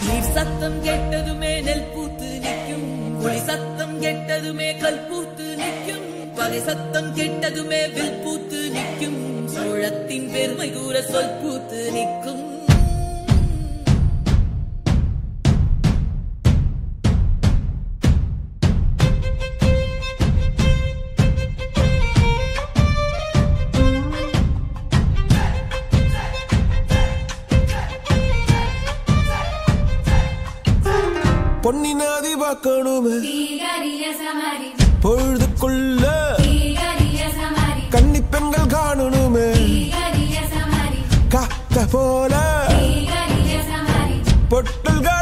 நீர் சத்தம் கேட்டதுமே நெல் பூத்து நிற்கும் ஒளி சத்தம் கேட்டதுமே கல் பூத்து நிற்கும் பகை சத்தம் கேட்டதுமே வில் பூத்து நிற்கும் சோழத்தின் பெருமை கூற சொல் பூத்து நிற்கும் பொன்னினாதி பார்க்கணுமே தீகரிய சமரி பொழுதுக்குள்ள தீகரிய சமரி கன்னி பெண்கள் காணணுமே தீகரிய சமரி காத்த போல தீகரிய சமரி பொட்டல்கள்